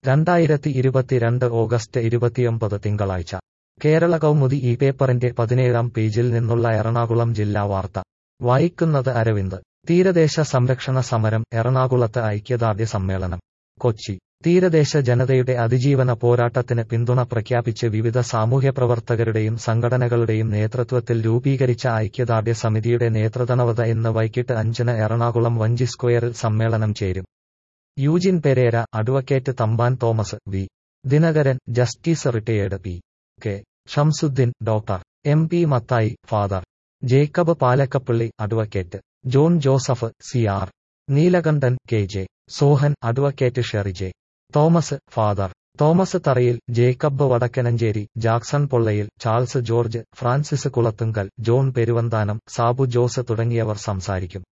രണ്ടായിരത്തി ഇരുപത്തിരണ്ട് ഓഗസ്റ്റ് ഇരുപത്തിയൊമ്പത് തിങ്കളാഴ്ച കേരള കൗമുദി ഈ പേപ്പറിന്റെ പതിനേഴാം പേജിൽ നിന്നുള്ള എറണാകുളം ജില്ലാ വാർത്ത വായിക്കുന്നത് അരവിന്ദ് തീരദേശ സംരക്ഷണ സമരം എറണാകുളത്ത് ഐക്യദാർഢ്യ സമ്മേളനം കൊച്ചി തീരദേശ ജനതയുടെ അതിജീവന പോരാട്ടത്തിന് പിന്തുണ പ്രഖ്യാപിച്ച് വിവിധ സാമൂഹ്യപ്രവർത്തകരുടെയും സംഘടനകളുടെയും നേതൃത്വത്തിൽ രൂപീകരിച്ച ഐക്യദാർഢ്യ സമിതിയുടെ നേതൃതണവത ഇന്ന് വൈകിട്ട് അഞ്ചിന് എറണാകുളം വഞ്ചി സ്ക്വയറിൽ സമ്മേളനം ചേരും Eugene Pereira advocate Thampan Thomas V Dinakaran justice retired P K Shamsuddin doctor M P Mathai father Jacob Palakkappilly advocate John Joseph C R Neelakandan K J Sohan advocate ഷെറിജെ തോമസ് ഫാദർ തോമസ് തറയിൽ ജേക്കബ് വടക്കനഞ്ചേരി ജാക്സൺ പൊള്ളയിൽ ചാൾസ് ജോർജ് ഫ്രാൻസിസ് കുളത്തുങ്കൽ ജോൺ പെരുവന്താനം സാബു ജോസ് തുടങ്ങിയവർ സംസാരിക്കും